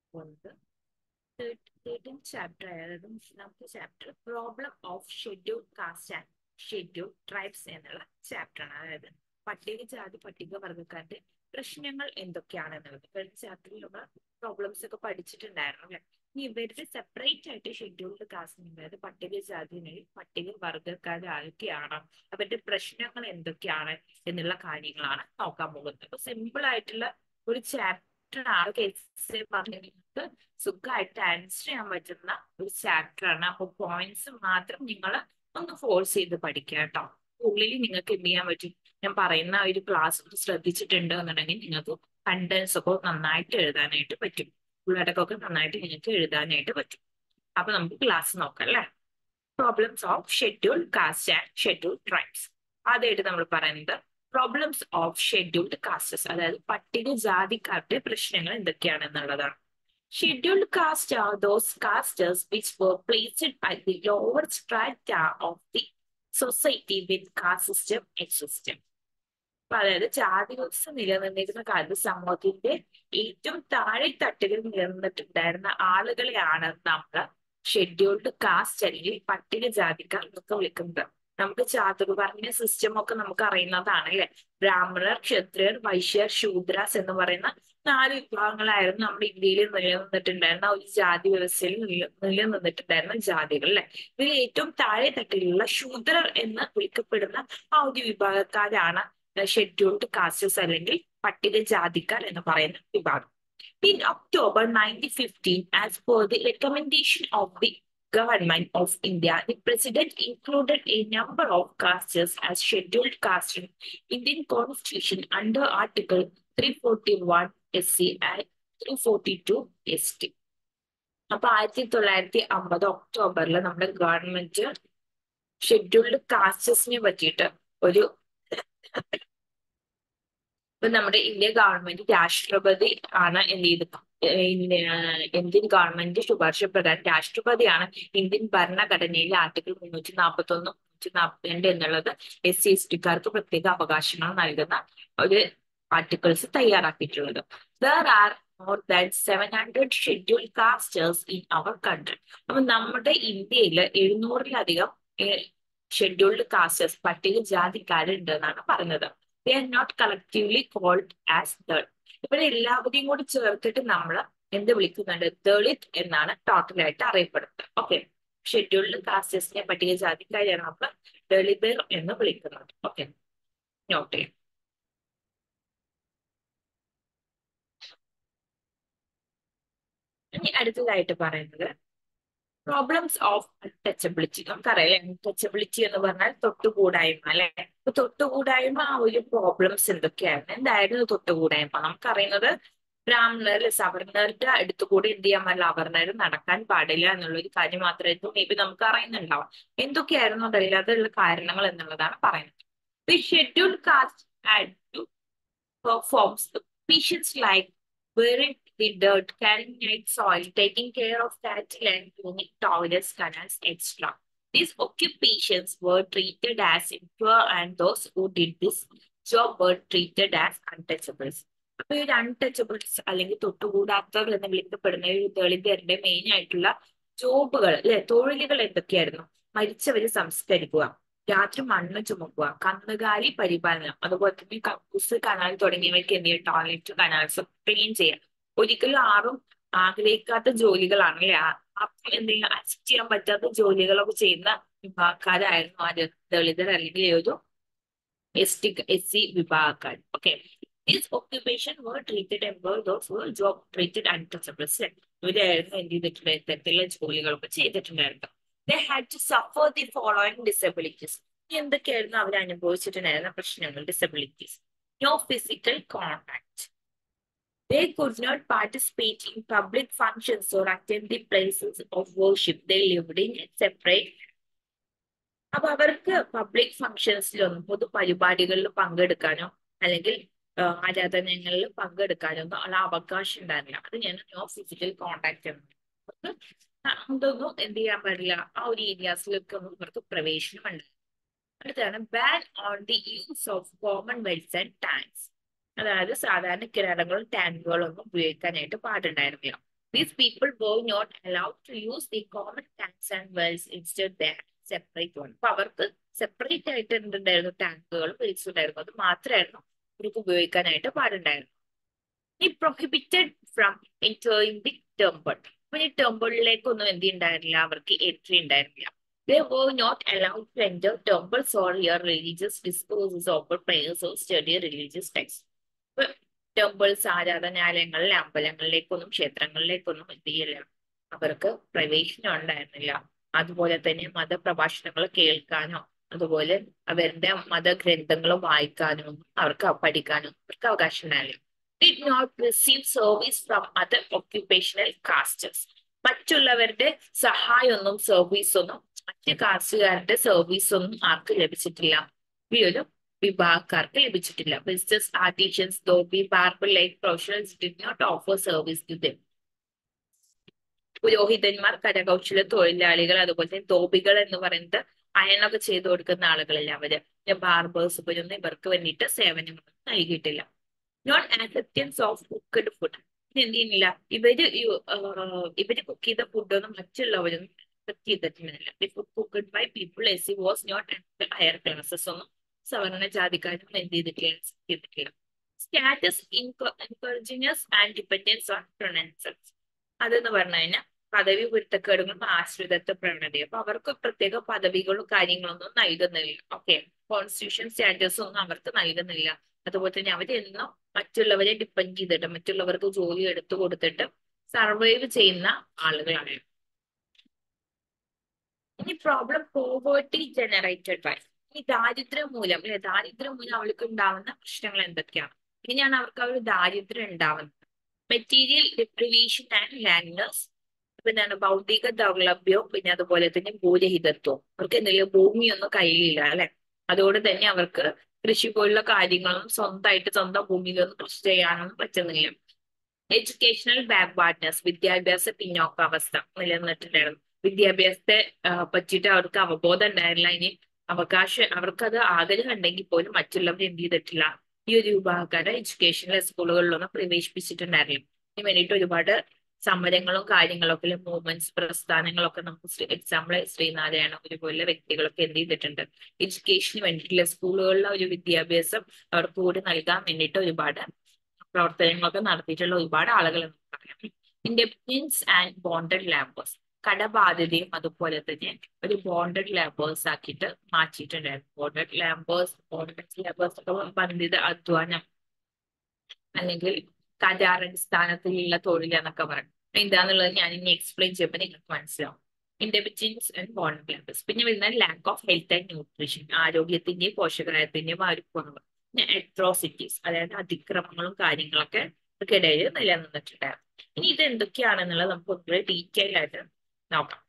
പോകുന്നത് thirteen chapter അതായത് മൂന്നാമത്തെ chapter problem of schedule caste and schedule tribes എന്നുള്ള ചാപ്റ്റർ ആണ് അതായത് പട്ടികജാതി പട്ടികവർഗക്കാരുടെ പ്രശ്നങ്ങൾ എന്തൊക്കെയാണ് എന്നുള്ളത് കഴിഞ്ഞ ചാപ്റ്ററിൽ നമ്മൾ പ്രോബ്ലംസ് ഒക്കെ പഠിച്ചിട്ടുണ്ടായിരുന്നു അല്ലെ ഇനി ഇവരുടെ സെപ്പറേറ്റ് ആയിട്ട് ഷെഡ്യൂൾഡ് കാസ്റ്റ് അതായത് പട്ടികജാതിയിൽ പട്ടിക വർഗക്കാരാരൊക്കെയാണ് അവരുടെ പ്രശ്നങ്ങൾ എന്തൊക്കെയാണ് എന്നുള്ള കാര്യങ്ങളാണ് നോക്കാൻ പോകുന്നത് അപ്പൊ സിമ്പിൾ ആയിട്ടുള്ള ഒരു ചാപ്റ്റർ ആണ് കേസ് പറഞ്ഞിട്ട് സുഖമായിട്ട് ആൻസർ ചെയ്യാൻ പറ്റുന്ന ഒരു ചാപ്റ്റർ ആണ് അപ്പൊ പോയിന്റ്സ് മാത്രം നിങ്ങൾ ഒന്ന് ഫോഴ്സ് ചെയ്ത് പഠിക്കുക കേട്ടോ ഉള്ളിൽ നിങ്ങൾക്ക് എന്ത് ചെയ്യാൻ പറ്റും ഞാൻ പറയുന്ന ഒരു ക്ലാസ് ശ്രദ്ധിച്ചിട്ടുണ്ട് എന്നുണ്ടെങ്കിൽ നിങ്ങൾക്ക് കണ്ടൻസ് ഒക്കെ നന്നായിട്ട് എഴുതാനായിട്ട് പറ്റും ഉള്ളടക്കമൊക്കെ നന്നായിട്ട് നിങ്ങൾക്ക് എഴുതാനായിട്ട് പറ്റും അപ്പൊ നമുക്ക് ക്ലാസ് നോക്കാം അല്ലേ problems of schedule caste and schedule tribes ആദ്യമായിട്ട് നമ്മൾ പറയുന്നത് പ്രോബ്ലംസ് ഓഫ് ഷെഡ്യൂൾഡ് കാസ്റ്റസ് അതായത് പട്ടികജാതിക്കാരുടെ പ്രശ്നങ്ങൾ എന്തൊക്കെയാണെന്നുള്ളതാണ് Scheduled caste are those casters which were placed at the lower strata of the society when caste system existed. അതായത് ജാതി വ്യവസ്ഥ നിലനിന്നിരുന്ന കാലത്ത് സമൂഹത്തിന്റെ ഏറ്റവും താഴെ തട്ടിൽ നിലനിന്നിട്ടുണ്ടായിരുന്ന ആളുകളെയാണ് നമ്മൾ ഷെഡ്യൂൾഡ് കാസ്റ്റ് അല്ലെങ്കിൽ പട്ടികജാതിക്കാർ എന്നൊക്കെ വിളിക്കുന്നത് നമുക്ക് ചാതുർവർണ്ണ സിസ്റ്റം ഒക്കെ നമുക്ക് അറിയുന്നതാണ് അല്ലെ ബ്രാഹ്മണർ ക്ഷത്രിയർ വൈശ്യർ ശൂദ്രാസ് എന്ന് പറയുന്ന നാല് വിഭാഗങ്ങളായിരുന്നു നമ്മുടെ ഇന്ത്യയിൽ നിലനിന്നിട്ടുണ്ടായിരുന്ന ഒരു ജാതി വ്യവസ്ഥയിൽ നിലനിന്നിട്ടുണ്ടായിരുന്ന ജാതികൾ അല്ലെ ഇതിൽ ഏറ്റവും താഴെ തട്ടിലുള്ള ശൂദ്രർ എന്ന് വിളിക്കപ്പെടുന്ന ആ ഒരു വിഭാഗക്കാരാണ് ഷെഡ്യൂൾഡ് കാസ്റ്റസ് അല്ലെങ്കിൽ പട്ടികജാതിക്കാർ എന്ന് പറയുന്ന വിഭാഗം In October 1915, as per the recommendation of the government of India, the president included a number of castes as scheduled castes in Indian constitution under Article 341 SC and 342 ST. അപ്പൊ ആയിരത്തി തൊള്ളായിരത്തി അമ്പത് ഒക്ടോബറിൽ നമ്മുടെ ഗവൺമെന്റ് ഷെഡ്യൂൾഡ് കാസ്റ്റസിനെ പറ്റിയിട്ട് ഒരു ഇപ്പൊ നമ്മുടെ ഇന്ത്യ ഗവൺമെന്റ് രാഷ്ട്രപതി ആണ് എന്ത് ചെയ്ത് ഇന്ത്യൻ ഗവൺമെന്റ് ശുപാർശ പ്രകാരം രാഷ്ട്രപതിയാണ് ഇന്ത്യൻ ഭരണഘടനയിലെ ആർട്ടിക്കിൾ മുന്നൂറ്റി നാൽപ്പത്തി ഒന്ന് മുന്നൂറ്റി നാൽപ്പത്തി രണ്ട് എന്നുള്ളത് എസ് സി എസ് ടിക്കാർക്ക് പ്രത്യേക അവകാശങ്ങൾ നൽകുന്ന ഒരു ആർട്ടിക്കിൾസ് തയ്യാറാക്കിയിട്ടുള്ളത് there are more than seven hundred schedule casters in our country അപ്പൊ നമ്മുടെ ഇന്ത്യയിൽ എഴുന്നൂറിലധികം ഷെഡ്യൂൾഡ് കാസ്റ്റേഴ്സ് പട്ടികജാതിക്കാരുണ്ട് എന്നാണ് പറഞ്ഞത് they are not collectively called as ദൾ ഇവിടെ എല്ലാവരെയും കൂടി ചേർത്തിട്ട് നമ്മൾ എന്ത് വിളിക്കുന്നുണ്ട് ദളിത് എന്നാണ് ടോട്ടലായിട്ട് അറിയപ്പെടുന്നത് ഓക്കെ ഷെഡ്യൂൾഡ് കാസ്റ്റേഴ്സിനെ പട്ടികജാതിക്കാരെയാണ് നമ്മൾ ദളിതർ എന്ന് വിളിക്കുന്നത് ഓക്കെ നോട്ട് ചെയ്യാം ഇനി അടുത്തതായിട്ട് പറയുന്നത് പ്രോബ്ലംസ് ഓഫ് അൺടച്ചബിലിറ്റി നമുക്കറിയാം അൺടച്ചബിലിറ്റി എന്ന് പറഞ്ഞാൽ തൊട്ടുകൂടായ്മ അല്ലെ അപ്പൊ തൊട്ടുകൂടായ്മ ആ ഒരു പ്രോബ്ലംസ് എന്തൊക്കെയായിരുന്നു എന്തായിരുന്നു തൊട്ടുകൂടായ്മ നമുക്കറിയുന്നത് ബ്രാഹ്മണർ സവർണറുടെ അടുത്ത് കൂടി എന്ത് ചെയ്യാൻ പാടില്ല അവർണർ നടക്കാൻ പാടില്ല എന്നുള്ള ഒരു കാര്യം മാത്രമായിരുന്നു മേ ബി നമുക്ക് അറിയുന്നുണ്ടാവാം എന്തൊക്കെയായിരുന്നു അതല്ലാതെയുള്ള കാരണങ്ങൾ എന്നുള്ളതാണ് പറയുന്നത് the schedule caste add to performs patience like wearing the dirt, carrying night soil, taking care of cattle and cleaning toilets, canals, etc. These occupations were treated as impure and those who did this job were treated as untouchables. അപ്പൊ ഈ Untouchables അല്ലെങ്കിൽ തൊട്ടുകൂടാത്തവർ എന്ന് വിളിക്കപ്പെടുന്ന ഈ ദളിതരുടെ main ആയിട്ടുള്ള ജോബുകൾ അല്ലെ തൊഴിലുകൾ എന്തൊക്കെയായിരുന്നു മരിച്ചവര് സംസ്കരിക്കുക രാത്രി മണ്ണ് ചുമക്കുക കന്നുകാലി പരിപാലനം അതുപോലെ തന്നെ കക്കൂസ് കനാൽ തുടങ്ങിയവയ്ക്ക് എന്ത് ചെയ്യുക ടോയ്ലറ്റ് കനാൽസ് ക്ലീൻ ചെയ്യാം ഒരിക്കലും ആരും ആഗ്രഹിക്കാത്ത ജോലികളാണ് അല്ലെ എന്തെങ്കിലും അക്സെപ്റ്റ് ചെയ്യാൻ പറ്റാത്ത ജോലികളൊക്കെ ചെയ്യുന്ന വിഭാഗക്കാരായിരുന്നു ആര് ദളിതർ അല്ലെങ്കിൽ ഒരു എസ് ടി എസ് സി വിഭാഗക്കാർ okay These occupation were treated and were those were job treated untouchables. ഇവരായിരുന്നു എന്ത് ചെയ്തിട്ടുണ്ടായിരുന്നത് ഇത്തരത്തിലുള്ള ജോലികളൊക്കെ ചെയ്തിട്ടുണ്ടായിരുന്നു they had to suffer the following disabilities. എന്തൊക്കെയായിരുന്നു അവർ അനുഭവിച്ചിട്ടുണ്ടായിരുന്ന പ്രശ്നങ്ങൾ disabilities no physical contact They could not participate in public functions or attend the places of worship. They lived in separate. അപ്പൊ അവർക്ക് പബ്ലിക് ഫങ്ഷൻസിലൊന്നും പൊതു പരിപാടികളിൽ പങ്കെടുക്കാനോ അല്ലെങ്കിൽ ആരാധനകളിൽ പങ്കെടുക്കാനോ ഒന്നും ഉള്ള അവകാശം ഉണ്ടായിരുന്നില്ല അത് ഞാൻ നോ ഫിസിക്കൽ കോണ്ടാക്ട് എന്ന് അതൊന്നും എന്ത് ചെയ്യാൻ പാടില്ല ആ ഒരു ഏരിയാസിലൊക്കെ ഒന്നും ഇവർക്ക് പ്രവേശനം ഉണ്ട് അടുത്താണ് ban on the use of common wells and tanks അതായത് സാധാരണ കിണറുകളും ടാങ്കുകളും ഒന്നും ഉപയോഗിക്കാനായിട്ട് പാടുണ്ടായിരുന്നില്ല These people were not allowed to use the common tanks and wells. Instead, they had separate one. അപ്പൊ അവർക്ക് സെപ്പറേറ്റ് ആയിട്ട് എന്തുണ്ടായിരുന്നു ടാങ്കുകളും വെൽസ് ഉണ്ടായിരുന്നു അത് മാത്രമായിരുന്നു അവർക്ക് ഉപയോഗിക്കാനായിട്ട് പാടുണ്ടായിരുന്നു ഈ prohibited from enjoying the temple അപ്പൊ ഈ ടെമ്പിളിലേക്കൊന്നും എന്ത് ഉണ്ടായിരുന്നില്ല അവർക്ക് എൻട്രി ഉണ്ടായിരുന്നില്ല They were not allowed to enter temples or hear religious discourses or prayers or study religious texts. Temples ആരാധനാലയങ്ങളിൽ അമ്പലങ്ങളിലേക്കൊന്നും ക്ഷേത്രങ്ങളിലേക്കൊന്നും എന്ത് ചെയ്യില്ല അവർക്ക് പ്രവേശനം ഉണ്ടായിരുന്നില്ല അതുപോലെ തന്നെ മതപ്രഭാഷണങ്ങൾ കേൾക്കാനോ അതുപോലെ അവരുടെ മതഗ്രന്ഥങ്ങൾ വായിക്കാനോ ഒന്നും അവർക്ക് പഠിക്കാനോ അവർക്ക് അവകാശം ഉണ്ടായില്ല did not receive service from other occupational castes മറ്റുള്ളവരുടെ സഹായമൊന്നും സർവീസ് ഒന്നും മറ്റ് കാസ്റ്റുകാരുടെ സർവീസ് ഒന്നും ആർക്ക് ലഭിച്ചിട്ടില്ല ഈ ഒരു വിഭാഗക്കാർക്ക് ലഭിച്ചിട്ടില്ല business artisans dhobi barber like professionals did not offer service to them പുരോഹിതന്മാർ കരകൗശല തൊഴിലാളികൾ അതുപോലെ തന്നെ ധോബികൾ എന്ന് പറയുന്നത് അയണൊക്കെ ചെയ്തു കൊടുക്കുന്ന ആളുകളല്ല അവര് ബാർബേഴ്സ് ഇവരൊന്നും ഇവർക്ക് വേണ്ടിയിട്ട് സേവനങ്ങളൊന്നും നൽകിയിട്ടില്ല non acceptance of cooked food എന്ത് ചെയ്യുന്നില്ല ഇവര് ഇവര് കുക്ക് ചെയ്ത ഫുഡൊന്നും മറ്റുള്ളവരൊന്നും അക്സെപ്റ്റ് ചെയ്തിട്ടുണ്ടായില്ല the food cooked by people S C was not higher classes ഒന്നും സവർണ ജാതിക്കാരും എന്ത് ചെയ്തിട്ടില്ല ചെയ്തിട്ടില്ല status incongruous and dependence on prominence അതെന്ന് പറഞ്ഞു കഴിഞ്ഞാൽ പദവി പൊരുത്തക്കേടുകളും ആശ്രിതത്വ പ്രവണതയും അപ്പൊ അവർക്ക് പ്രത്യേക പദവികളും കാര്യങ്ങളൊന്നും നൽകുന്നില്ല ഓക്കെ കോൺസ്റ്റിറ്റ്യൂഷൻ സ്റ്റാറ്റസ് ഒന്നും അവർക്ക് നൽകുന്നില്ല അതുപോലെ തന്നെ അവരെന്നും മറ്റുള്ളവരെ ഡിപ്പെൻഡ് ചെയ്തിട്ട് മറ്റുള്ളവർക്ക് ജോലി എടുത്തു കൊടുത്തിട്ട് സർവൈവ് ചെയ്യുന്ന ആളുകളാണ് ഇനി പ്രോബ്ലം പോവേർട്ടി ജനറേറ്റഡ് ബൈ ഈ ദാരിദ്ര്യം മൂലം അല്ലെ ദാരിദ്ര്യം മൂലം അവൾക്ക് ഉണ്ടാവുന്ന പ്രശ്നങ്ങൾ എന്തൊക്കെയാണ് ഇങ്ങനെയാണ് അവർക്ക് ആ ഒരു ദാരിദ്ര്യം ഉണ്ടാവുന്നത് മെറ്റീരിയൽ ഡിപ്രിവേഷൻ ആൻഡ് ലാൻഡ്നസ് പിന്നെ ഭൗതിക ദൗർലഭ്യവും പിന്നെ അതുപോലെ തന്നെ ഭൂരഹിതത്വവും അവർക്ക് എന്തെങ്കിലും ഭൂമിയൊന്നും കയ്യിലില്ല അല്ലെ അതുകൊണ്ട് തന്നെ അവർക്ക് കൃഷി പോലുള്ള കാര്യങ്ങളൊന്നും സ്വന്തമായിട്ട് സ്വന്തം ഭൂമിയിലൊന്നും കൃഷി ചെയ്യാനൊന്നും പറ്റുന്നില്ല എഡ്യൂക്കേഷണൽ ബാക്ക്വാർഡ്നെസ് വിദ്യാഭ്യാസ പിന്നോക്കാവസ്ഥ നിലനിന്നിട്ടുണ്ടായിരുന്നു വിദ്യാഭ്യാസത്തെ പറ്റിയിട്ട് അവർക്ക് അവബോധം ഉണ്ടായിരുന്നില്ല ഇനി അവകാശം അവർക്കത് ആഗ്രഹം ഉണ്ടെങ്കിൽ പോലും മറ്റുള്ളവർ എന്ത് ചെയ്തിട്ടില്ല ഈ ഒരു വിഭാഗക്കാരെ എഡ്യൂക്കേഷണൽ സ്കൂളുകളിലൊന്നും പ്രവേശിപ്പിച്ചിട്ടുണ്ടായിരുന്നില്ല ഇതിന് വേണ്ടിയിട്ട് ഒരുപാട് സമരങ്ങളും കാര്യങ്ങളൊക്കെ മൂവ്മെന്റ്സ് പ്രസ്ഥാനങ്ങളൊക്കെ നമുക്ക് എക്സാമ്പിൾ ശ്രീനാരായണ ഒരുപോലെ വ്യക്തികളൊക്കെ എന്ത് ചെയ്തിട്ടുണ്ട് എഡ്യൂക്കേഷന് വേണ്ടിയിട്ടുള്ള സ്കൂളുകളിലെ ഒരു വിദ്യാഭ്യാസം അവർക്ക് കൂടി നൽകാൻ വേണ്ടിയിട്ട് ഒരുപാട് പ്രവർത്തനങ്ങളൊക്കെ നടത്തിയിട്ടുള്ള ഒരുപാട് ആളുകൾ പറയാം ഇൻഡിപെൻഡൻസ് ആൻഡ് ബോണ്ടഡ് ലാബേഴ്സ് കടബാധ്യതയും അതുപോലെ തന്നെ ഒരു ബോണ്ടഡ് ലാബേഴ്സ് ആക്കിയിട്ട് മാറ്റിയിട്ടുണ്ടായിരുന്നു ബോണ്ടഡ് ലാബേഴ്സ് ബോണ്ടഡ് ലാബേഴ്സ് ഒക്കെ ബന്ധിത അധ്വാനം അല്ലെങ്കിൽ കരാറടിസ്ഥാനത്തിലുള്ള തൊഴിൽ എന്നൊക്കെ പറയും എന്താന്നുള്ളത് ഞാൻ ഇനി എക്സ്പ്ലെയിൻ ചെയ്യുമ്പോൾ നിങ്ങൾക്ക് മനസ്സിലാവും ഇൻഡെപിറ്റൻസ് ആൻഡ് ബോണ്ടഡ് ലാബേഴ്സ് പിന്നെ വരുന്ന lack of health and nutrition ആരോഗ്യത്തിന്റെയും പോഷകാഹാരത്തിന്റെയും ആ ഒരു കുറവ് പിന്നെ അട്രോസിറ്റീസ് അതായത് അതിക്രമങ്ങളും കാര്യങ്ങളൊക്കെ ഇടയിൽ നിലനിന്നിട്ടുണ്ടായിരുന്നു ഇനി ഇത് എന്തൊക്കെയാണെന്നുള്ളത് നമുക്ക് ഒന്നുകൂടെ ഡീറ്റെയിൽ ആയിട്ട് നോക്കാം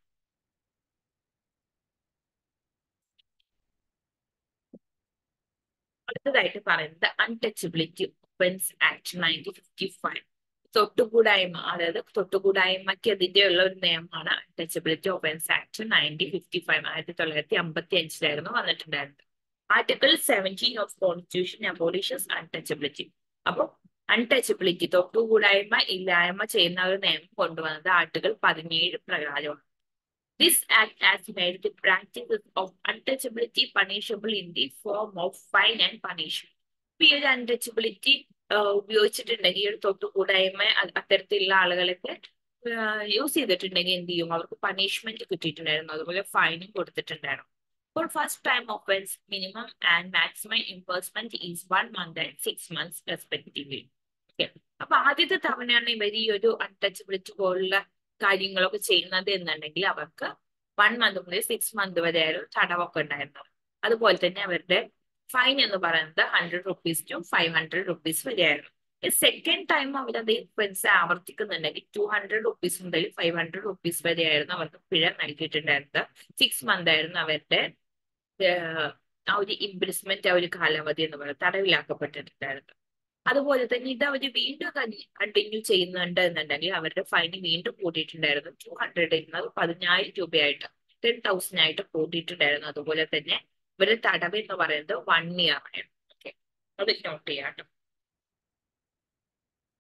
അടുത്തതായിട്ട് പറയുന്നത് untouchability offence act nineteen fifty five തൊട്ടുകൂടായ്മ അതായത് തൊട്ടുകൂടായ്മയ്ക്ക് എതിരെയുള്ള ഒരു നിയമമാണ് untouchability offence act nineteen fifty five ആയിരത്തി തൊള്ളായിരത്തി അമ്പത്തി അഞ്ചിലായിരുന്നു വന്നിട്ടുണ്ടായിരുന്നത് article seventeen of constitution abolishes untouchability അപ്പോൾ അൺടച്ചബിലിറ്റി തൊട്ടുകൂടായ്മ ഇല്ലായ്മ ചെയ്യുന്ന ഒരു നിയമം കൊണ്ടുവന്നത് ആർട്ടിക്കിൾ പതിനേഴ് പ്രകാരമാണ് this act has made the practices of untouchability punishable in the form of fine and punishment ഈ ഒരു അൺടച്ചബിലിറ്റി ഉപയോഗിച്ചിട്ടുണ്ടെങ്കിൽ ഒരു തൊട്ടുകൂടായ്മ അത്തരത്തിലുള്ള ആളുകളൊക്കെ യൂസ് ചെയ്തിട്ടുണ്ടെങ്കിൽ എന്ത് ചെയ്യും അവർക്ക് പണിഷ്മെന്റ് കിട്ടിയിട്ടുണ്ടായിരുന്നു അതുപോലെ ഫൈനും കൊടുത്തിട്ടുണ്ടായിരുന്നു For first time offense, minimum and maximum imprisonment is one month and six months respectively. Okay. അപ്പൊ ആദ്യത്തെ തവണയാണ് ഇവർ ഈ ഒരു അൺടച്ചബിലിറ്റി പോലുള്ള കാര്യങ്ങളൊക്കെ ചെയ്യുന്നത് എന്നുണ്ടെങ്കിൽ അവർക്ക് വൺ മന്ത് മുതൽ സിക്സ് മന്ത് വരെ ആയിരുന്നു തടവൊക്കെ ഉണ്ടായിരുന്നത് അതുപോലെ തന്നെ അവരുടെ ഫൈൻ എന്ന് പറയുന്നത് hundred rupees to five hundred rupees വരെയായിരുന്നു സെക്കൻഡ് ടൈം അവർ അതേ ഒഫൻസ് ആവർത്തിക്കുന്നുണ്ടെങ്കിൽ ടു ഹൺഡ്രഡ് റുപ്പീസ് മുതൽ ഫൈവ് ഹൺഡ്രഡ് റുപ്പീസ് വരെയായിരുന്നു അവർക്ക് പിഴ നൽകിയിട്ടുണ്ടായിരുന്നത് സിക്സ് മന്ത് ആയിരുന്നു അവരുടെ ആ ഒരു ഇംപ്രസ്മെന്റ് ആ ഒരു കാലാവധി എന്ന് പറയുന്നത് തടവിലാക്കപ്പെട്ടിട്ടുണ്ടായിരുന്നു അതുപോലെ തന്നെ ഇത് അവർ വീണ്ടും കണ്ടിന്യൂ ചെയ്യുന്നുണ്ട് എന്നുണ്ടെങ്കിൽ അവരുടെ ഫൈൻ വീണ്ടും കൂട്ടിയിട്ടുണ്ടായിരുന്നു ടു ഹൺഡ്രഡ് എന്നത് പതിനായിരം രൂപയായിട്ട് ടെൻ തൗസൻഡ് ആയിട്ട് കൂട്ടിയിട്ടുണ്ടായിരുന്നു അതുപോലെ തന്നെ ഇവരുടെ തടവ് എന്ന് പറയുന്നത് വൺ ഇയർ ആയിരുന്നു ഓക്കെ അത് നോട്ട് ചെയ്യാട്ടോ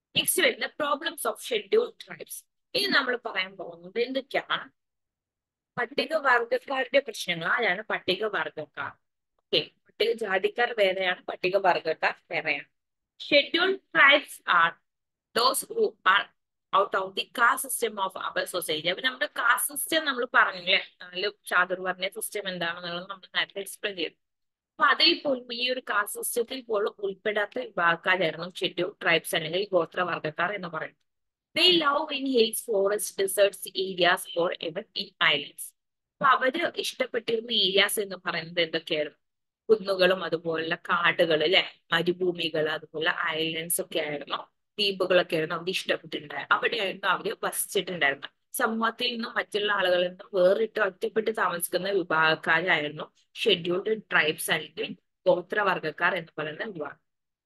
നെക്സ്റ്റ് വരുന്ന പ്രോബ്ലംസ് ഓഫ് ഷെഡ്യൂൾ ട്രൈബ്സ് ഇനി നമ്മൾ പറയാൻ പോകുന്നത് എന്തൊക്കെയാണ് പട്ടികവർഗക്കാരുടെ പ്രശ്നങ്ങൾ ആരാണ് പട്ടികവർഗക്കാർ ഓക്കെ പട്ടിക ജാതിക്കാർ വേറെയാണ് പട്ടികവർഗക്കാർ വേറെയാണ് schedule tribes are those who are out of the caste system of our society അപ്പൊ നമ്മുടെ കാസ്റ്റ് സിസ്റ്റം നമ്മൾ പറഞ്ഞില്ലേ നാല് ചാതുർവർണ്ണ സിസ്റ്റം എന്താണെന്നുള്ളത് നമ്മൾ നേരത്തെ എക്സ്പ്ലെയിൻ ചെയ്തു അപ്പൊ അതിൽ പോലും ഈ ഒരു കാസ്റ്റ് സിസ്റ്റത്തിൽ പോലും ഉൾപ്പെടാത്ത വിഭാഗക്കാരായിരുന്നു ഷെഡ്യൂൾ ട്രൈബ്സ് അല്ലെങ്കിൽ ഗോത്രവർഗക്കാർ എന്ന് പറയുന്നത് they love in hills forest deserts areas for ever in islands അപ്പൊ അവര് ഇഷ്ടപ്പെട്ടിരുന്ന ഏരിയാസ് എന്ന് പറയുന്നത് എന്തൊക്കെയായിരുന്നു കുന്നുകളും അതുപോലുള്ള കാടുകൾ അല്ലെ മരുഭൂമികൾ അതുപോലെ ഐലൻഡ്സ് ഒക്കെ ആയിരുന്നു ദ്വീപുകളൊക്കെ ആയിരുന്നു അവർ ഇഷ്ടപ്പെട്ടിട്ടുണ്ടായിരുന്നത് അവിടെയായിരുന്നു അവര് വസിച്ചിട്ടുണ്ടായിരുന്നത് സമൂഹത്തിൽ നിന്നും മറ്റുള്ള ആളുകളിൽ നിന്നും വേറിട്ട് ഒറ്റപ്പെട്ട് താമസിക്കുന്ന വിഭാഗക്കാരായിരുന്നു ഷെഡ്യൂൾഡ് ട്രൈബ്സ് അല്ലെങ്കിൽ ഗോത്രവർഗക്കാർ എന്ന് പറയുന്ന വിഭാഗം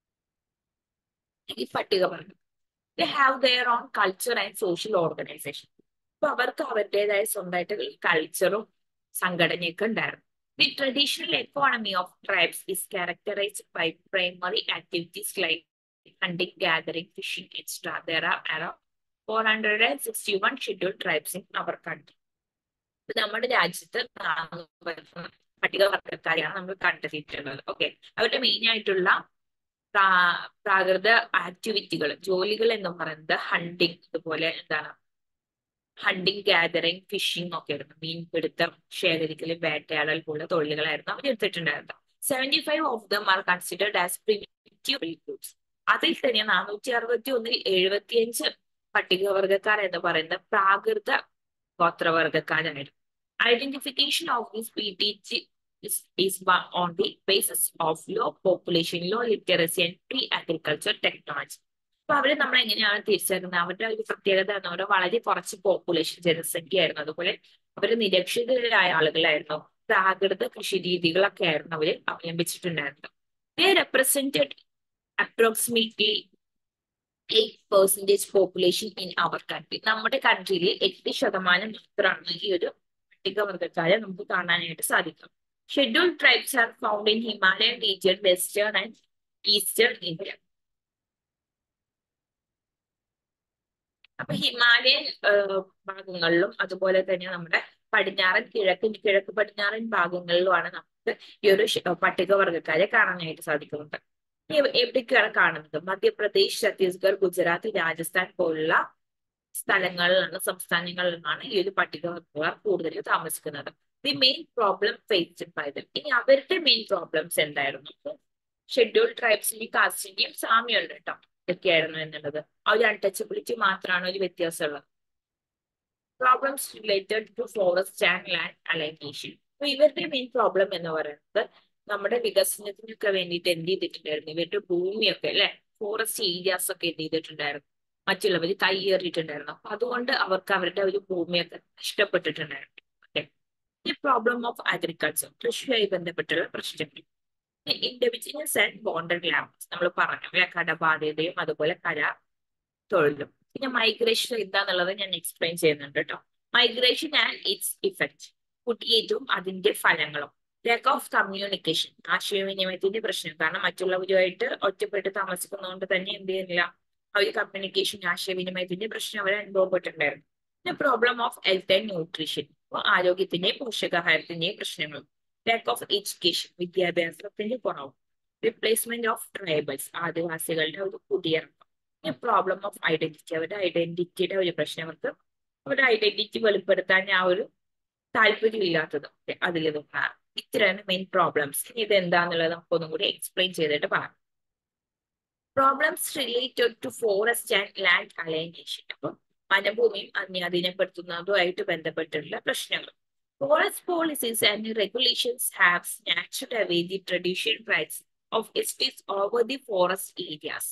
ഈ പട്ടികവർഗം they have their own culture and social organisation അപ്പൊ അവർക്ക് അവരുടേതായ സ്വന്തമായിട്ട് കൾച്ചറും സംഘടനയൊക്കെ ഉണ്ടായിരുന്നു the traditional economy of tribes is characterised by primary activities like hunting, gathering, fishing, etc. There are around 461 scheduled tribes in our country. നമ്മുടെ രാജ്യത്ത് പട്ടികവർഗക്കാരെയാണ് നമ്മൾ കണ്ടെത്തിയിട്ടുള്ളത് ഓക്കെ അവരുടെ മെയിൻ ആയിട്ടുള്ള പ്രാകൃത ആക്ടിവിറ്റികൾ ജോലികൾ എന്ന് പറയുന്നത് ഹണ്ടിങ് അതുപോലെ എന്താണ് ഹണ്ടിങ് ഗാദറിങ് ഫിഷിംഗ് ഒക്കെ ആയിരുന്നു മീൻപിടുത്തം ശേഖരിക്കൽ വേട്ടയാടൽ പോലുള്ള തൊഴിലുകളായിരുന്നു അവർ എടുത്തിട്ടുണ്ടായിരുന്നത് seventy five of them are considered as primitive groups അതിൽ തന്നെ നാനൂറ്റി അറുപത്തി ഒന്നിൽ എഴുപത്തിയഞ്ച് പട്ടികവർഗക്കാർ എന്ന് പറയുന്ന പ്രാകൃത ഗോത്രവർഗക്കാരായിരുന്നു identification of this P T G is on the basis of low population, low literacy and pre-agriculture technology. അപ്പൊ അവരെ നമ്മൾ എങ്ങനെയാണ് തിരിച്ചറിയുന്നത് അവരുടെ ഒരു പ്രത്യേകത എന്ന് പറഞ്ഞാൽ വളരെ കുറച്ച് പോപ്പുലേഷൻ ജനസംഖ്യ ആയിരുന്നു അതുപോലെ അവർ നിരക്ഷിതരായ ആളുകളായിരുന്നു പ്രാകൃത കൃഷി രീതികളൊക്കെ ആയിരുന്നു അവര് അവലംബിച്ചിട്ടുണ്ടായിരുന്നത് they represented approximately eight percentage population in our country നമ്മുടെ കൺട്രിയിൽ എട്ട് ശതമാനം മാത്രമാണ് ഈ ഒരു പട്ടികവർഗക്കാരെ നമുക്ക് കാണാനായിട്ട് സാധിക്കും scheduled tribes are found in Himalayan region western and eastern India അപ്പൊ ഹിമാലയൻ ഭാഗങ്ങളിലും അതുപോലെ തന്നെ നമ്മുടെ പടിഞ്ഞാറൻ കിഴക്ക് കിഴക്ക് പടിഞ്ഞാറൻ ഭാഗങ്ങളിലുമാണ് നമുക്ക് ഈ ഒരു പട്ടികവർഗക്കാരെ കാണാനായിട്ട് സാധിക്കുന്നത് എവിടേക്കാണ് കാണുന്നത് മധ്യപ്രദേശ് ഛത്തീസ്ഗഡ് ഗുജറാത്ത് രാജസ്ഥാൻ പോലുള്ള സ്ഥലങ്ങളിലാണ് സംസ്ഥാനങ്ങളിലാണ് ഈ ഒരു പട്ടികവർഗക്കാർ കൂടുതൽ താമസിക്കുന്നത് the main problem faced by them ഇനി അവരുടെ മെയിൻ പ്രോബ്ലംസ് എന്തായിരുന്നു ഷെഡ്യൂൾ ട്രൈബ്സിന്റെയും കാസ്റ്റിന്റെയും സാമ്യമുണ്ട് കേട്ടോ ഇതൊക്കെയായിരുന്നു എന്നുള്ളത് ആ ഒരു അൺടച്ചബിലിറ്റി മാത്രമാണ് ഒരു വ്യത്യാസമുള്ളത് problems related to forest and land alienation അപ്പൊ ഇവരുടെ മെയിൻ പ്രോബ്ലം എന്ന് പറയുന്നത് നമ്മുടെ വികസനത്തിനൊക്കെ വേണ്ടിയിട്ട് എന്ത് ചെയ്തിട്ടുണ്ടായിരുന്നു ഇവരുടെ ഭൂമിയൊക്കെ അല്ലെ ഫോറസ്റ്റ് ഏരിയാസ് ഒക്കെ എന്ത് ചെയ്തിട്ടുണ്ടായിരുന്നു മറ്റുള്ളവർ കൈയേറിയിട്ടുണ്ടായിരുന്നു അപ്പൊ അതുകൊണ്ട് അവർക്ക് അവരുടെ ഒരു ഭൂമിയൊക്കെ നഷ്ടപ്പെട്ടിട്ടുണ്ടായിരുന്നു ഓക്കെ ഈ പ്രോബ്ലം ഓഫ് അഗ്രികൾച്ചർ കൃഷിയുമായി ബന്ധപ്പെട്ടുള്ള പ്രശ്നങ്ങൾ ഇൻഡിവിജ്വൽസ് ആൻഡ് ബോണ്ടഡ് ലാംഗ്വേജ് നമ്മൾ പറഞ്ഞു കടബാധ്യതയും അതുപോലെ കര തൊഴിലും പിന്നെ മൈഗ്രേഷൻ എന്താന്നുള്ളത് ഞാൻ എക്സ്പ്ലെയിൻ ചെയ്യുന്നുണ്ട് കേട്ടോ മൈഗ്രേഷൻ ആൻഡ് ഇറ്റ്സ് ഇഫക്റ്റ് കുട്ടിയേറ്റവും അതിന്റെ ഫലങ്ങളും ലാക്ക് ഓഫ് കമ്മ്യൂണിക്കേഷൻ ആശയവിനിമയത്തിന്റെ പ്രശ്നം കാരണം മറ്റുള്ളവരുമായിട്ട് ഒറ്റപ്പെട്ട് താമസിക്കുന്നതുകൊണ്ട് തന്നെ എന്ത് ചെയ്യുന്നില്ല അവർ കമ്മ്യൂണിക്കേഷൻ ആശയവിനിമയത്തിന്റെ പ്രശ്നം അവർ അനുഭവപ്പെട്ടിട്ടുണ്ടായിരുന്നു പിന്നെ problem of health and nutrition ആരോഗ്യത്തിന്റെയും പോഷകാഹാരത്തിന്റെയും പ്രശ്നങ്ങളും ലാക്ക് ഓഫ് എഡ്യൂക്കേഷൻ വിദ്യാഭ്യാസത്തിന്റെ കുറവ് റിപ്ലേസ്മെന്റ് ഓഫ് ട്രൈബൽസ് ആദിവാസികളുടെ ഒരു കുടിയിറക്കം പ്രോബ്ലം ഓഫ് ഐഡന്റിറ്റി അവരുടെ ഐഡന്റിറ്റിയുടെ ഒരു പ്രശ്നം അവർക്ക് അവരുടെ ഐഡന്റിറ്റി വെളിപ്പെടുത്താൻ ആ ഒരു താല്പര്യമില്ലാത്തത് അതിൽ ഇത്രയാണ് മെയിൻ പ്രോബ്ലംസ് ഇത് എന്താന്നുള്ളത് നമുക്ക് ഒന്നും കൂടി എക്സ്പ്ലെയിൻ ചെയ്തിട്ട് പറയാം problems related to forest and land alienation അപ്പൊ വനഭൂമിയും അന്യാധീനപ്പെടുത്തുന്നതുമായിട്ട് ബന്ധപ്പെട്ടുള്ള പ്രശ്നങ്ങൾ forest policies and regulations have snatched away the traditional rights of estates over the forest areas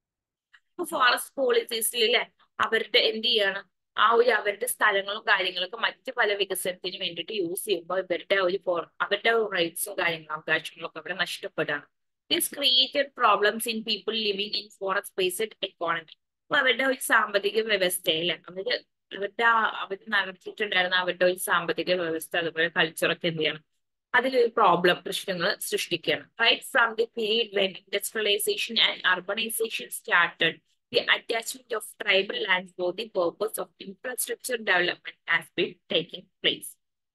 forest പോളിസീസിൽ അവരുടെ എന്ത് ചെയ്യാണ് ആ ഒരു അവരുടെ സ്ഥലങ്ങളും കാര്യങ്ങളൊക്കെ മറ്റു പല വികസനത്തിന് വേണ്ടിയിട്ട് യൂസ് ചെയ്യുമ്പോൾ ഇവരുടെ ഒരു അവരുടെ റൈറ്റ്സും കാര്യങ്ങളും അവകാശങ്ങളും ഒക്കെ അവിടെ നഷ്ടപ്പെടുകയാണ് this created problems in people living in forest based economy അപ്പൊ അവരുടെ ഒരു സാമ്പത്തിക വ്യവസ്ഥയില് അവര് അവരുടെ അവർ നടത്തിയിട്ടുണ്ടായിരുന്ന അവരുടെ ഒരു സാമ്പത്തിക വ്യവസ്ഥ അതുപോലെ കൾച്ചറൊക്കെ എന്ത് ചെയ്യണം അതിലൊരു പ്രോബ്ലം പ്രശ്നങ്ങൾ സൃഷ്ടിക്കുകയാണ് right from the period when industrialisation and urbanisation started the attachment of tribal land for the purpose of infrastructure development has been taking place.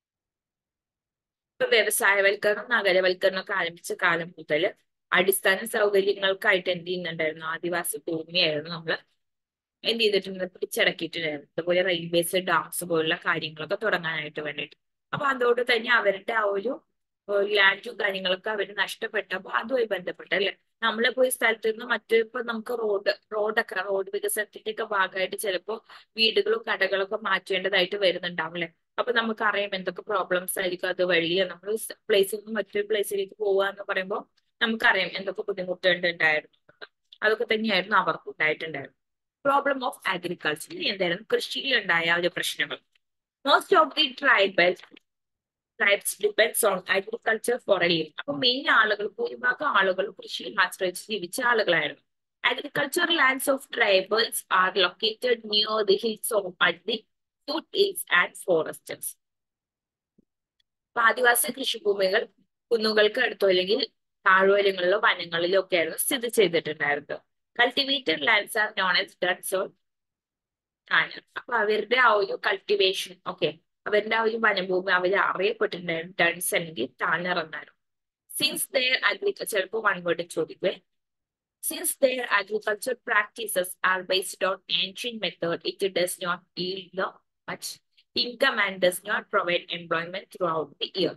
ഇപ്പൊ വ്യവസായവൽക്കരണം നഗരവൽക്കരണം ഒക്കെ ആരംഭിച്ച കാലം മുതൽ അടിസ്ഥാന സൗകര്യങ്ങൾക്കായിട്ട് എന്ത് ചെയ്യുന്നുണ്ടായിരുന്നു ആദിവാസി ഭൂമിയായിരുന്നു നമ്മൾ എന്ത് ചെയ്തിട്ടുണ്ട് പിടിച്ചടക്കിയിട്ടുണ്ടായിരുന്നു അതുപോലെ റെയിൽവേസ് ഡാംസ് പോലുള്ള കാര്യങ്ങളൊക്കെ തുടങ്ങാനായിട്ട് വേണ്ടിയിട്ട് അപ്പൊ അതോട് തന്നെ അവരുടെ ആ ഒരു ലാൻഡും കാര്യങ്ങളൊക്കെ അവർ നഷ്ടപ്പെട്ടപ്പോൾ അതുമായി ബന്ധപ്പെട്ട് അല്ലെ നമ്മളിപ്പോ ഈ സ്ഥലത്ത് നിന്ന് മറ്റു ഇപ്പൊ നമുക്ക് റോഡ് റോഡൊക്കെ റോഡ് വികസനത്തിന്റെ ഒക്കെ ഭാഗമായിട്ട് ചിലപ്പോൾ വീടുകളും കടകളൊക്കെ മാറ്റേണ്ടതായിട്ട് വരുന്നുണ്ടാവും അല്ലെ അപ്പൊ നമുക്കറിയാം എന്തൊക്കെ പ്രോബ്ലംസ് ആയിരിക്കും അത് വഴി നമ്മൾ പ്ലേസിൽ നിന്ന് മറ്റൊരു പ്ലേസിലേക്ക് പോവുക എന്ന് പറയുമ്പോൾ നമുക്കറിയാം എന്തൊക്കെ ബുദ്ധിമുട്ടുണ്ട് ഉണ്ടായിരുന്നു അതൊക്കെ തന്നെയായിരുന്നു അവർക്ക് ഉണ്ടായിട്ടുണ്ടായിരുന്നു പ്രോബ്ലം ഓഫ് അഗ്രികൾച്ചർ എന്തായിരുന്നു കൃഷിയിൽ ഉണ്ടായ ഒരു പ്രശ്നങ്ങൾ most of the tribal tribes depends on agriculture for a living അപ്പൊ മെയിൻ ആളുകൾ ഭൂരിഭാഗം ആളുകൾ കൃഷിയിൽ ആശ്രയിച്ച് ജീവിച്ച ആളുകളായിരുന്നു agriculture lands of tribals are located near the hills of the food hills and foresters അപ്പൊ ആദിവാസി കൃഷിഭൂമികൾ കുന്നുകൾക്ക് അടുത്തോ അല്ലെങ്കിൽ താഴ്വരങ്ങളിലോ വനങ്ങളിലോ ഒക്കെയായിരുന്നു സ്ഥിതി ചെയ്തിട്ടുണ്ടായിരുന്നത് cultivated lands are non S duns or ആണ് അപ്പൊ അവരുടെ ആ ഒരു കൾട്ടിവേഷൻ ഓക്കെ അവരുടെ ആ ഒരു വനഭൂമി അവർ അറിയപ്പെട്ടിട്ടുണ്ടായിരുന്നു ഡൺസ് അല്ലെങ്കിൽ താനർ എന്നായിരുന്നു സിൻസ് ദയർ അഗ്രികൾച്ചർ ചിലപ്പോൾ വൺ വേർഡ് ചോദിക്കുവേ since their agriculture practices are based on ancient method it does not yield the much income and does not provide employment throughout the year.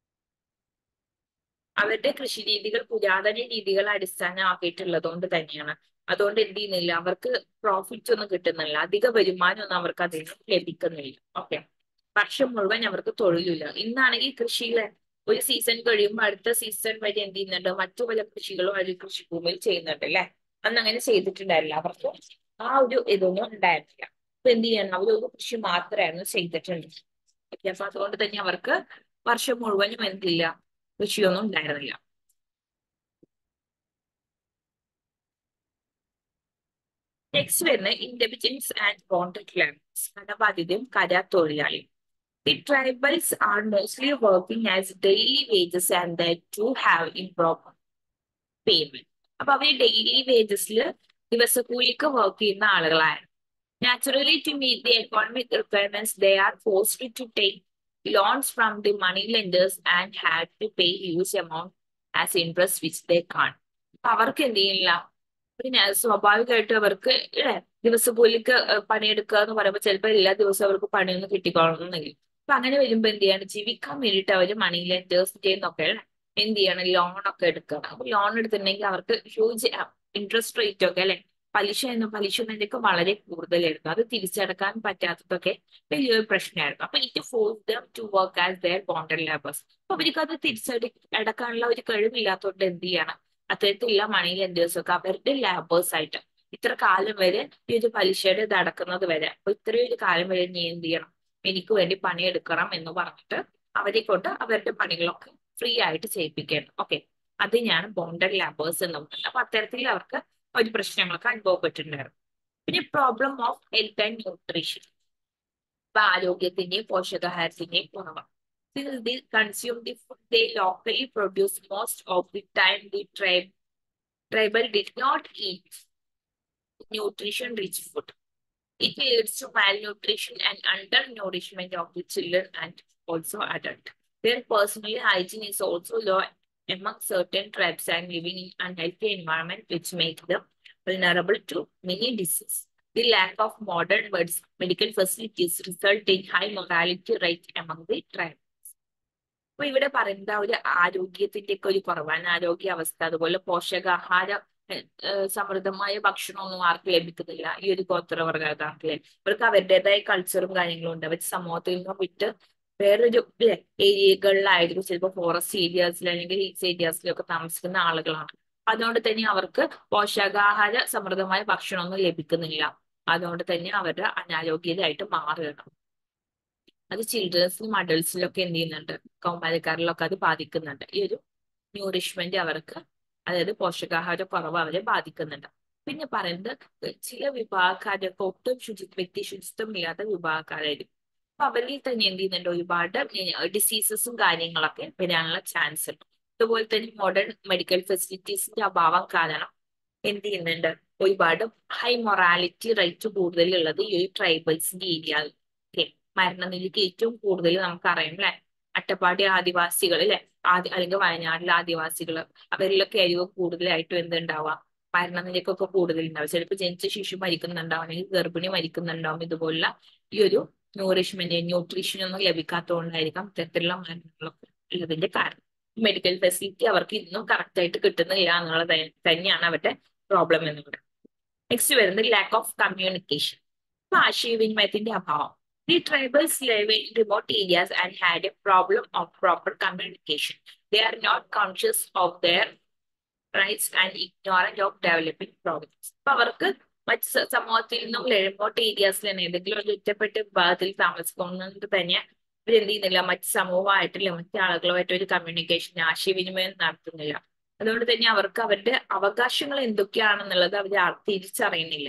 അവരുടെ കൃഷി രീതികൾ പുരാതന രീതികൾ അടിസ്ഥാനമാക്കിയിട്ടുള്ളത് കൊണ്ട് തന്നെയാണ് അതുകൊണ്ട് എന്ത് ചെയ്യുന്നില്ല അവർക്ക് പ്രോഫിറ്റ് ഒന്നും കിട്ടുന്നില്ല അധിക വരുമാനം ഒന്നും അവർക്ക് അതിൽ നിന്ന് ലഭിക്കുന്നില്ല ഓക്കെ വർഷം മുഴുവൻ അവർക്ക് തൊഴിലില്ല ഇന്നാണെങ്കിൽ കൃഷിയിലെ ഒരു സീസൺ കഴിയുമ്പോൾ അടുത്ത സീസൺ വരെ എന്ത് ചെയ്യുന്നുണ്ട് മറ്റു പല കൃഷികളും അവർ കൃഷിഭൂമിയിൽ ചെയ്യുന്നുണ്ട് അല്ലെ അന്ന് അങ്ങനെ ചെയ്തിട്ടുണ്ടായില്ല അവർക്ക് ആ ഒരു ഇതൊന്നും ഉണ്ടായിരുന്നില്ല അപ്പൊ എന്ത് ചെയ്യണം അവരൊരു കൃഷി മാത്രമായിരുന്നു ചെയ്തിട്ടുണ്ട് ഓക്കെ അപ്പൊ അതുകൊണ്ട് തന്നെ അവർക്ക് വർഷം മുഴുവനും എന്തില്ല കൃഷിയൊന്നും ഉണ്ടായിരുന്നില്ല നെക്സ്റ്റ് വരുന്ന ഇൻഡെബിറ്റൻസ് ആൻഡ് ബോണ്ടഡ് ലാൻഡ്സ് കടബാധ്യതയും കരാത്തൊഴിലാളിയും The tribals are mostly working as daily wages and they do have improper payment. അപ്പൊ അവർ ഡെയിലി വേജസിൽ ദിവസക്കൂലിക്ക് വർക്ക് ചെയ്യുന്ന ആളുകളാണ് naturally to meet the economic requirements they are forced to take loans from the money lenders and had to pay huge amount as interest which they can't അപ്പൊ അവർക്ക് എന്ത് ചെയ്യില്ല പിന്നെ സ്വാഭാവികമായിട്ട് അവർക്ക് ഇല്ലേ ദിവസക്കൂലിക്ക് പണിയെടുക്കുക എന്ന് പറയുമ്പോൾ ചിലപ്പോൾ എല്ലാ ദിവസവും അവർക്ക് പണിയൊന്നും കിട്ടിക്കോളണമെന്നില്ല അപ്പൊ അങ്ങനെ വരുമ്പോ എന്ത് ചെയ്യാണ് ജീവിക്കാൻ വേണ്ടിയിട്ട് അവര് മണി ലെൻഡേഴ്സ് ചെയ്യുന്നൊക്കെ എന്ത് ചെയ്യണം ലോൺ ഒക്കെ എടുക്കണം അപ്പൊ ലോൺ എടുത്തിട്ടുണ്ടെങ്കിൽ അവർക്ക് ഹ്യൂജ് ഇൻട്രസ്റ്റ് റേറ്റ് ഒക്കെ അല്ലെ പലിശ എന്ന പലിശ എന്നതിനൊക്കെ വളരെ കൂടുതലായിരുന്നു അത് തിരിച്ചടക്കാൻ പറ്റാത്തതൊക്കെ വലിയൊരു പ്രശ്നമായിരുന്നു അപ്പൊ it force them to work as their bonded labours അപ്പൊ അവർക്ക് അത് തിരിച്ചടി അടക്കാനുള്ള ഒരു കഴിവില്ലാത്തതുകൊണ്ട് എന്ത് ചെയ്യണം അത്തരത്തിലുള്ള മണി ലെൻഡേഴ്സ് ഒക്കെ അവരുടെ ലേബേഴ്സ് ആയിട്ട് ഇത്ര കാലം വരെ ഈ ഒരു പലിശയുടെ ഇത് അടക്കുന്നത് വരെ അപ്പൊ ഇത്രയും ഒരു കാലം വരെ നീ എന്ത് ചെയ്യണം എനിക്ക് വേണ്ടി പണിയെടുക്കണം എന്ന് പറഞ്ഞിട്ട് അവരെ കൊണ്ട് അവരുടെ പണികളൊക്കെ ഫ്രീ ആയിട്ട് ചെയ്യിപ്പിക്കണം ഓക്കെ അതിനാണ് ബോണ്ടഡ് ലാബേഴ്സ് എന്ന് പറയുന്നത് അപ്പൊ അത്തരത്തിൽ അവർക്ക് ഒരു പ്രശ്നങ്ങളൊക്കെ അനുഭവപ്പെട്ടിട്ടുണ്ടായിരുന്നു പിന്നെ problem of health and nutrition ഇപ്പൊ ആരോഗ്യത്തിന്റെയും പോഷകാഹാരത്തിന്റെയും കുറവ് Since they consume the food they locally produce most of the time, the tribe tribal did not eat nutrition rich food. It leads to malnutrition and undernourishment of the children and also adult. Their personal hygiene is also low among certain tribes and living in unhealthy environment which make them vulnerable to many diseases. The lack of modern medis- medical facilities result in high mortality rate among the tribes. അപ്പൊ ഇവിടെ പറയുന്നത് ആ ഒരു ആരോഗ്യത്തിന്റെ ഒക്കെ ഒരു കുറവാണ് ആരോഗ്യ അവസ്ഥ അതുപോലെ പോഷകാഹാര സമൃദ്ധമായ ഭക്ഷണമൊന്നും ആർക്കും ലഭിക്കുന്നില്ല ഈ ഒരു ഗോത്രവർഗക്കാർക്ക് ഇവർക്ക് അവരുടേതായ കൾച്ചറും കാര്യങ്ങളും ഉണ്ട് അവർ സമൂഹത്തിൽ നിന്നും വിട്ട് വേറൊരു ഏരിയകളിലായിരിക്കും ചിലപ്പോൾ ഫോറസ്റ്റ് ഏരിയാസിൽ അല്ലെങ്കിൽ ഹിൽസ് ഏരിയാസിലൊക്കെ താമസിക്കുന്ന ആളുകളാണ് അതുകൊണ്ട് തന്നെ അവർക്ക് പോഷകാഹാര സമൃദ്ധമായ ഭക്ഷണമൊന്നും ലഭിക്കുന്നില്ല അതുകൊണ്ട് തന്നെ അവരുടെ അനാരോഗ്യരായിട്ട് മാറുകയാണ് അത് ചിൽഡ്രൻസിലും അഡൾട്ട്സിലും ഒക്കെ എന്ത് ചെയ്യുന്നുണ്ട് കൗമാരക്കാരിലൊക്കെ അത് ബാധിക്കുന്നുണ്ട് ഈ ഒരു ന്യൂറിഷ്മെന്റ് അവർക്ക് അതായത് പോഷകാഹാര കുറവ് അവരെ ബാധിക്കുന്നുണ്ട് പിന്നെ പറയുന്നത് ചില വിഭാഗക്കാരൊക്കെ ഒട്ടും ശുചി വ്യക്തി ശുചിത്വം ഇല്ലാത്ത വിഭാഗക്കാരായിരിക്കും അപ്പൊ അവരിൽ തന്നെ എന്ത് ചെയ്യുന്നുണ്ട് ഒരുപാട് ഡിസീസസും കാര്യങ്ങളൊക്കെ വരാനുള്ള ചാൻസ് ഉണ്ട് അതുപോലെ തന്നെ മോഡേൺ മെഡിക്കൽ ഫെസിലിറ്റീസിന്റെ അഭാവം കാരണം എന്ത് ചെയ്യുന്നുണ്ട് ഒരുപാട് ഹൈ മൊറാലിറ്റി റേറ്റ് കൂടുതലുള്ളത് ഈ ഒരു ട്രൈബൽസിന്റെ ഏരിയ മരണനിലയ്ക്ക് ഏറ്റവും കൂടുതൽ നമുക്കറിയാം അല്ലെ അട്ടപ്പാടി ആദിവാസികൾ അല്ലെ ആദി അല്ലെങ്കിൽ വയനാട്ടിലെ ആദിവാസികൾ അവരിലൊക്കെ ആയിരിക്കും കൂടുതലായിട്ടും എന്തുണ്ടാവുക മരണനിരക്കൊക്കെ കൂടുതലുണ്ടാവും ചിലപ്പോൾ ജനിച്ച ശിശു മരിക്കുന്നുണ്ടാവും അല്ലെങ്കിൽ ഗർഭിണി മരിക്കുന്നുണ്ടാവും ഇതുപോലുള്ള ഈ ഒരു ന്യൂറിഷ്മെന്റ് ന്യൂട്രീഷൻ ഒന്നും ലഭിക്കാത്തതുകൊണ്ടായിരിക്കാം ഇത്തരത്തിലുള്ള മരണങ്ങളൊക്കെ ഉള്ളതിന്റെ കാരണം മെഡിക്കൽ ഫെസിലിറ്റി അവർക്ക് ഇന്നും കറക്റ്റ് ആയിട്ട് കിട്ടുന്നില്ല എന്നുള്ളത് തന്നെയാണ് അവരുടെ പ്രോബ്ലം എന്ന് പറയുന്നത് നെക്സ്റ്റ് വരുന്നത് ലാക്ക് ഓഫ് കമ്മ്യൂണിക്കേഷൻ ആശയവിനിമയത്തിന്റെ അഭാവം The tribals live in remote areas and had a problem of proper communication. They are not conscious of their rights and ignorant of developing problems. അപ്പൊ അവർക്ക് മറ്റ് സമൂഹത്തിൽ നിന്നും റിമോട്ട് ഏരിയാസിൽ തന്നെ ഏതെങ്കിലും ഒരു ഒറ്റപ്പെട്ട വിഭാഗത്തിൽ താമസിക്കുന്നത് തന്നെ ഇവരെന്ത് ചെയ്യുന്നില്ല മറ്റ് സമൂഹമായിട്ടില്ല മറ്റ് ആളുകളുമായിട്ട് ഒരു കമ്മ്യൂണിക്കേഷൻ ആശയവിനിമയം നടത്തുന്നില്ല അതുകൊണ്ട് തന്നെ അവർക്ക് അവരുടെ അവകാശങ്ങൾ എന്തൊക്കെയാണെന്നുള്ളത് അവർ തിരിച്ചറിയുന്നില്ല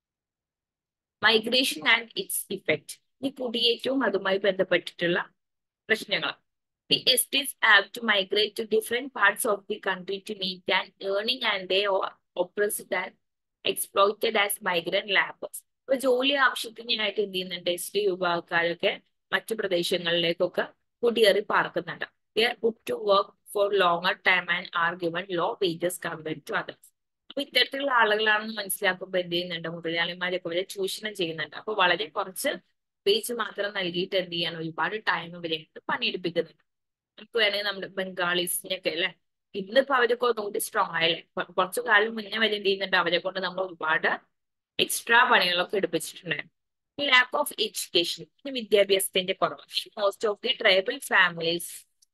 മൈഗ്രേഷൻ ആൻഡ് ഇറ്റ്സ് ഇഫക്റ്റ് ഈ കുടിയേറ്റവും അതുമായി ബന്ധപ്പെട്ടിട്ടുള്ള പ്രശ്നങ്ങൾ The estates have to migrate to different parts of the country to meet an earning and they are oppressed and exploited as migrant laborers. അപ്പൊ ജോലി ആവശ്യത്തിനായിട്ട് എന്ത് ചെയ്യുന്നുണ്ട് എസ് ടി വിഭാഗക്കാരൊക്കെ മറ്റു പ്രദേശങ്ങളിലേക്കൊക്കെ കുടിയേറി പാർക്കുന്നുണ്ട് they are put to work for longer time and are given low wages compared to others അപ്പൊ ഇത്തരത്തിലുള്ള ആളുകളാണെന്ന് മനസ്സിലാക്കുമ്പോൾ എന്ത് ചെയ്യുന്നുണ്ട് മുതലാളിമാരൊക്കെ ഇവരെ ചൂഷണം ചെയ്യുന്നുണ്ട് അപ്പൊ വളരെ കുറച്ച് പേജ് മാത്രം നൽകിയിട്ട് എന്ത് ചെയ്യാൻ ഒരുപാട് ടൈം ഇവരെ പണിയെടുപ്പിക്കുന്നുണ്ട് നമുക്ക് വേണമെങ്കിൽ നമ്മുടെ ബംഗാളീസിനെയൊക്കെ അല്ലെ ഇന്നിപ്പോ അവരൊക്കെ ഒന്നുകൂടി സ്ട്രോങ് ആയല്ലേ കുറച്ചു കാലം മുന്നേ വരെ എന്ത് ചെയ്യുന്നുണ്ട് അവരെ കൊണ്ട് നമ്മൾ ഒരുപാട് എക്സ്ട്രാ പണികളൊക്കെ എടുപ്പിച്ചിട്ടുണ്ടായിരുന്നു ലാക്ക് ഓഫ് എഡ്യൂക്കേഷൻ വിദ്യാഭ്യാസത്തിന്റെ കുറവ് most of the tribal families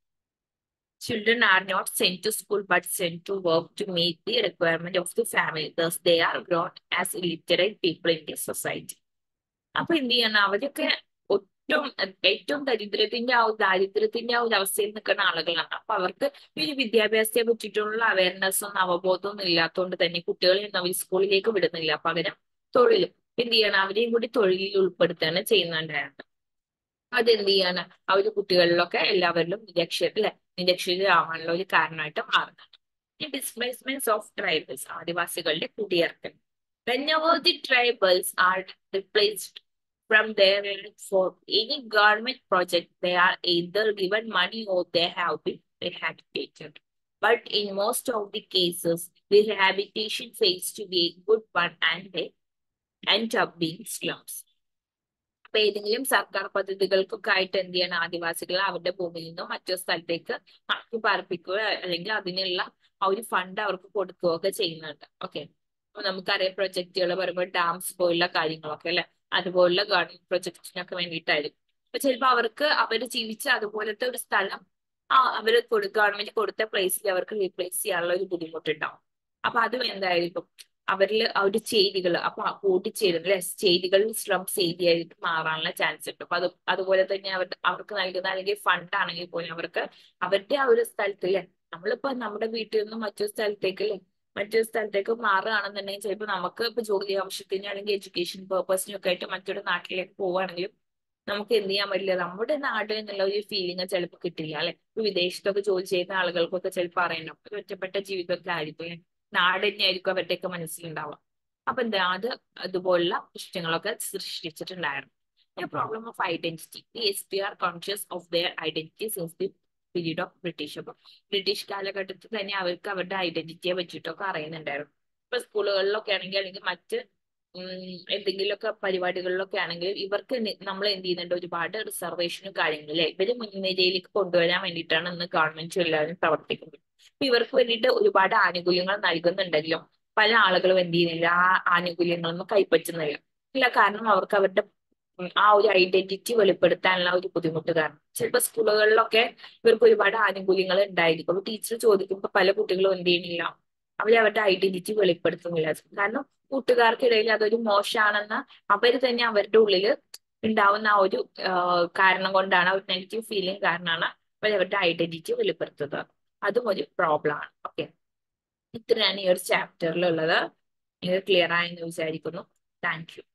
Children are not sent to school but sent to work to meet the requirement of the family. Thus, they are grown as illiterate people in the society. അപ്പൊ എന്ത് ചെയ്യണം അവരൊക്കെ ഒട്ടും ഏറ്റവും ദരിദ്രത്തിന്റെ ആ ദാരിദ്ര്യത്തിന്റെ ആ ഒരു അവസ്ഥയിൽ നിൽക്കുന്ന ആളുകളാണ് അപ്പൊ അവർക്ക് ഈ ഒരു വിദ്യാഭ്യാസത്തെ പറ്റിയിട്ടുള്ള അവയർനെസ്സും അവബോധവും ഇല്ലാത്തതുകൊണ്ട് തന്നെ കുട്ടികളെ അവർ സ്കൂളിലേക്ക് വിടുന്നില്ല പകരം തൊഴിൽ എന്ത് ചെയ്യണം അവരെയും കൂടി തൊഴിലിൽ ഉൾപ്പെടുത്തുകയാണ് ചെയ്യുന്നുണ്ടായിരുന്നു അതെന്ത് ചെയ്യാണ് ആ ഒരു കുട്ടികളിലൊക്കെ എല്ലാവരിലും നിരക്ഷര അല്ലെ നിരക്ഷരാവാനുള്ള ഒരു കാരണമായിട്ട് മാറുന്നുണ്ട് ഡിസ്പ്ലേസ്മെന്റ് ഓഫ് ട്രൈബൽസ് ആദിവാസികളുടെ കുടിയേർക്കൽ Whenever the tribals are replaced from their land for any government project, they are either given money or they have been rehabilitated. But in most of the cases, the rehabilitation fails to be a good one and they end up being slums. അപ്പൊ ഏതെങ്കിലും സർക്കാർ പദ്ധതികൾക്കൊക്കെ ആയിട്ട് എന്ത് ചെയ്യണം ആദിവാസികളെ അവരുടെ ഭൂമിയിൽ നിന്നും മറ്റൊരു സ്ഥലത്തേക്ക് മാറ്റി പാർപ്പിക്കുക അല്ലെങ്കിൽ അതിനുള്ള ആ ഒരു ഫണ്ട് അവർക്ക് കൊടുക്കുകയൊക്കെ ചെയ്യുന്നുണ്ട് ഓക്കെ അപ്പൊ നമുക്കറിയാം പ്രൊജക്ടുകൾ പറയുമ്പോൾ ഡാംസ് പോലുള്ള കാര്യങ്ങളൊക്കെ അല്ലെ അതുപോലുള്ള ഗവൺമെന്റ് പ്രൊജക്ടിനൊക്കെ വേണ്ടിയിട്ടായിരിക്കും അപ്പൊ ചിലപ്പോൾ അവർക്ക് അവർ ജീവിച്ച അതുപോലത്തെ ഒരു സ്ഥലം ആ അവര് ഗവൺമെന്റ് കൊടുത്ത പ്ലേസിൽ അവർക്ക് റീപ്ലേസ് ചെയ്യാനുള്ള ഒരു ബുദ്ധിമുട്ടുണ്ടാവും അപ്പൊ അതും എന്തായിരിക്കും അവരിൽ ആ ഒരു ചേരികൾ അപ്പൊ കൂട്ടിച്ചേരുന്ന ചേരികളിൽ സ്ലംസ് ഏരിയയായിട്ട് മാറാനുള്ള ചാൻസ് ഉണ്ട് അപ്പൊ അത് അതുപോലെ തന്നെ അവർ അവർക്ക് നൽകുന്ന അല്ലെങ്കിൽ ഫണ്ട് ആണെങ്കിൽ പോലും അവർക്ക് അവരുടെ ആ ഒരു സ്ഥലത്ത് അല്ലെ നമ്മളിപ്പോ നമ്മുടെ വീട്ടിൽ നിന്നും മറ്റൊരു സ്ഥലത്തേക്ക് അല്ലെ മറ്റൊരു സ്ഥലത്തേക്ക് മാറുകയാണെന്നുണ്ടെങ്കിൽ ചിലപ്പോൾ നമുക്ക് ഇപ്പൊ ജോലി ആവശ്യത്തിന് അല്ലെങ്കിൽ എഡ്യൂക്കേഷൻ പേർപ്പസിനും ഒക്കെ ആയിട്ട് മറ്റൊരു നാട്ടിലേക്ക് പോവുകയാണെങ്കിലും നമുക്ക് എന്ത് ചെയ്യാൻ പറ്റില്ല നമ്മുടെ നാട് എന്നുള്ള ഒരു ഫീലിംഗ് ചിലപ്പോൾ കിട്ടില്ല അല്ലെ ഇപ്പൊ വിദേശത്തൊക്കെ ജോലി ചെയ്യുന്ന ആളുകൾക്കൊക്കെ ചിലപ്പോൾ അറിയണം ഒരു ഒറ്റപ്പെട്ട ജീവിതമൊക്കെ ആയിരിക്കും അല്ലെ നാട് തന്നെയായിരിക്കും അവരുടെയൊക്കെ മനസ്സിലുണ്ടാവുക അപ്പൊ എന്താ അത് അതുപോലുള്ള പ്രശ്നങ്ങളൊക്കെ സൃഷ്ടിച്ചിട്ടുണ്ടായിരുന്നു problem of identity the S P are conscious of their identity since the period of British അപ്പൊ ബ്രിട്ടീഷ് കാലഘട്ടത്തിൽ തന്നെ അവർക്ക് അവരുടെ ഐഡന്റിറ്റിയെ പറ്റിയിട്ടൊക്കെ അറിയുന്നുണ്ടായിരുന്നു ഇപ്പൊ സ്കൂളുകളിലൊക്കെ ആണെങ്കിൽ അല്ലെങ്കിൽ മറ്റ് എന്തെങ്കിലുമൊക്കെ പരിപാടികളിലൊക്കെ ആണെങ്കിൽ ഇവർക്ക് നമ്മൾ എന്ത് ചെയ്യുന്നുണ്ട് ഒരുപാട് റിസർവേഷനും കാര്യങ്ങളും അല്ലെ ഇവര് മുൻനിരയിലേക്ക് കൊണ്ടുവരാൻ വേണ്ടിയിട്ടാണ് ഇന്ന് ഗവൺമെന്റ് എല്ലാവരും പ്രവർത്തിക്കുന്നത് അപ്പൊ ഇവർക്ക് വേണ്ടിയിട്ട് ഒരുപാട് ആനുകൂല്യങ്ങൾ നൽകുന്നുണ്ടെങ്കിലും പല ആളുകളും എന്ത് ചെയ്യുന്നില്ല ആ ആനുകൂല്യങ്ങളൊന്നും കൈപ്പറ്റുന്നില്ല ഇല്ല കാരണം അവർക്ക് അവരുടെ ആ ഒരു ഐഡന്റിറ്റി വെളിപ്പെടുത്താനുള്ള ഒരു ബുദ്ധിമുട്ട് കാരണം ചിലപ്പോൾ സ്കൂളുകളിലൊക്കെ ഇവർക്ക് ഒരുപാട് ആനുകൂല്യങ്ങൾ ഉണ്ടായിരിക്കും അപ്പൊ ടീച്ചർ ചോദിക്കുമ്പോൾ പല കുട്ടികളും എന്ത് ചെയ്യുന്നില്ല അവർ അവരുടെ ഐഡന്റിറ്റി വെളിപ്പെടുത്തുന്നില്ല കാരണം കൂട്ടുകാർക്കിടയിൽ അതൊരു മോശമാണെന്ന് അവർ തന്നെ അവരുടെ ഉള്ളിൽ ഉണ്ടാവുന്ന ആ ഒരു കാരണം കൊണ്ടാണ് ഒരു നെഗറ്റീവ് ഫീലിംഗ് കാരണമാണ് അവർ അവരുടെ ഐഡന്റിറ്റി വെളിപ്പെടുത്തുന്നത് അതും ഒരു പ്രോബ്ലം ആണ് ഓക്കെ ഇത്രയാണ് ഈ ഒരു ചാപ്റ്ററിലുള്ളത് നിങ്ങൾ ക്ലിയർ ആയെന്ന് വിചാരിക്കുന്നു താങ്ക് യു